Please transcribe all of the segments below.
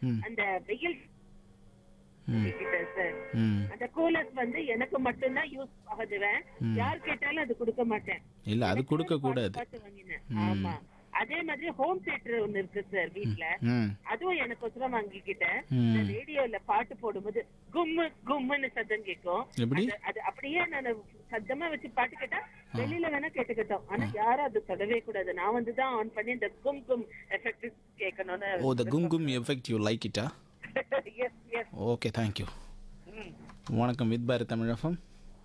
ம். அந்த வெயில் ம் கிட்டேன் சார் ம் அந்த கூலர்ஸ் வந்து எனக்கு மட்டும்தான் யூஸ் ஆகுதுவேன் யார் கேட்டாலும் அது கொடுக்க மாட்டேன் இல்லை அது கொடுக்க கூடாது பார்த்து வாங்கினேன் ஆமா அதே மாதிரி ஹோம் தியேட்டர் ஒண்ணு இருக்கு சார் வீட்ல ம் அதுவும் எனக்கு ஒசரம் வாங்கிக்கிட்டேன் ம். இந்த ரேடியோல பாட்டு போடும்போது கும்மு கும்முன்னு சத்தம் கேட்கும் எப்படி அது- அது அப்படியே நான் சத்தமா வச்சு பாட்டு கேட்டா வெளியில வேணா கேட்டுக்கிட்டோம் ஆனா யாரும் அது தொடவே கூடாது நான் வந்து தான் ஆன் பண்ணி இந்த கும் கும் எஃபெக்ட் கேட்கணும்னு ஓ த குங்கும் எஃபெக்ட் யூ லைக் இட்டா எஸ் எஸ் ஓகே தேங்க்யூ வணக்கம் வித் பாரத் தமிழகம்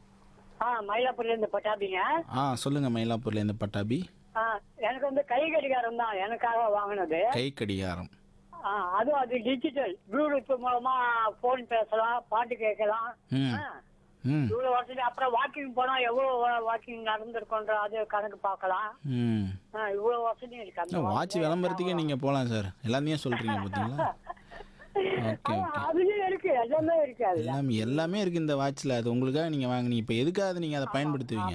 ஆ மயிலாப்பூர்ல இருந்து பட்டாபிங்க ஆ சொல்லுங்கள் மயிலாப்பூர்லேருந்து பட்டாபி ஆ, எனக்கு வந்து கை கடிகாரம் தான் எனக்காக வாங்கினது கை கடிகாரம் ஆ, அதுவும் அது டிஜிட்டல் ப்ளூடூத் மூலமா போன் பேசலாம் பாட்டு கேட்கலாம் ம் ஆ, ம் இவ்வளவு வசதி அப்புறம் வாக்கிங் போனா எவ்வளவு வாக்கிங் நடந்திருக்கோன்ற அது கணக்கு பார்க்கலாம் ம் ஆ, இவ்வளவு வசதி இருக்கு அந்த வாட்ச் விளம்பரத்துக்கே நீங்கள் போகலாம் சார் எல்லாத்தையும் சொல்கிறீங்க பார்த்தீங்களா ஓகே ஆ, ஓகே அதுலயும் இருக்கு எல்லாமே இருக்கு அது எல்லாமே எல்லாமே இருக்குது இந்த வாட்சில் அது உங்களுக்காக நீங்கள் வாங்குனீங்க இப்போ எதுக்காக நீங்கள் அதை பயன்படுத்துவீங்க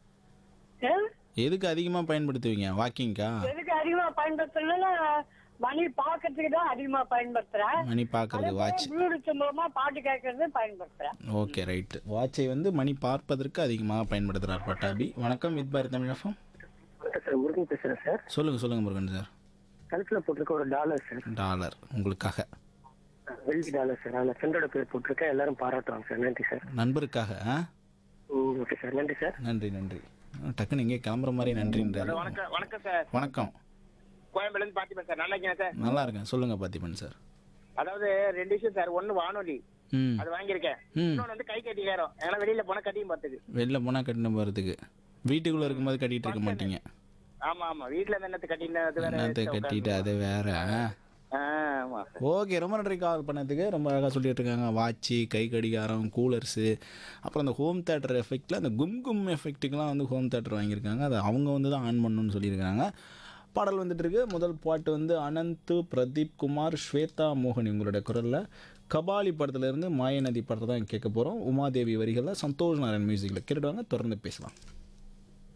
ஆ? எதுக்கு அதிகமாக பயன்படுத்துவீங்க வாக்கிங்க்கா எதுக்கு அதிகமா பயன்படுத்துறதுன்னா மணி பாக்கிறதுக்கு தான் அதிகமா பயன்படுத்துறேன் மணி பார்க்கறது வாட்ச் ப்ளூடூத் மூலமா பாட்டு கேட்கறது பயன்படுத்துறேன் ஓகே ரைட்டு வாட்சை வந்து மணி பார்ப்பதற்கு அதிகமாக பயன்படுத்துகிறார் பட்டாபி வணக்கம் வித் பாரத் தமிழகம் சார் முருகன் பேசுறேன் சார் சொல்லுங்கள் சொல்லுங்கள் முருகன் சார் கழுத்துல போட்டிருக்க ஒரு டாலர் சார் டாலர் உங்களுக்காக வெள்ளி டாலர் சார் அதில் ஃப்ரெண்டோட பேர் போட்டிருக்கேன் எல்லாரும் பாராட்டுவாங்க சார் நன்றி சார் நண்பருக்காக ஆ ம், ஓகே சார் நன்றி சார் நன்றி நன்றி டக்குன்னு எங்கே கிளம்புற மாதிரி நன்றின்றாரு வணக்கம் வணக்கம் சார் வணக்கம் கோயம்பேடுல இருந்து பார்த்திபன் சார் நல்லா இருக்கீங்க சார் நல்லா இருக்கேன் சொல்லுங்கள் பார்த்திபன் சார் அதாவது ரெண்டு விஷயம் சார் ஒண்ணு வானொலி ம் அது வாங்கியிருக்கேன் ம் இன்னொன்னு வந்து கை கட்டிக்காரம் ஏன்னா வெளியில போனா கட்டியும் பார்த்துக்கு வெளில போனால் கட்டின போகிறதுக்கு வீட்டுக்குள்ளே இருக்கும்போது கட்டிகிட்டு இருக்க மாட்டீங்க ஆமா ஆமா வீட்டுல இருந்து என்னத்து கட்டினது அது வேற என்னத்தை கட்டிட்டு அது வேற ஆ, ஆமா ஓகே ரொம்ப நன்றி கால் பண்ணதுக்கு ரொம்ப அழகாக சொல்லிட்டு இருக்காங்க வாட்சி கை கடிகாரம் கூலர்ஸு அப்புறம் அந்த ஹோம் தேட்டர் எஃபெக்டில் அந்த கும் கும் எஃபெக்ட்டுக்கெலாம் வந்து ஹோம் தேட்டர் வாங்கியிருக்காங்க அதை அவங்க வந்து தான் ஆன் பண்ணணும்னு சொல்லியிருக்காங்க பாடல் வந்துட்டு இருக்கு முதல் பாட்டு வந்து அனந்த் பிரதீப் குமார் ஸ்வேதா மோகன் இவங்களோட குரலில் கபாலி படத்துலேருந்து மாயநதி படத்தை தான் கேட்க போகிறோம் உமாதேவி வரிகளில் சந்தோஷ் நாராயண் மியூசிக்கில் கேட்டுட்டு வாங்க தொடர்ந்து பேசலாம்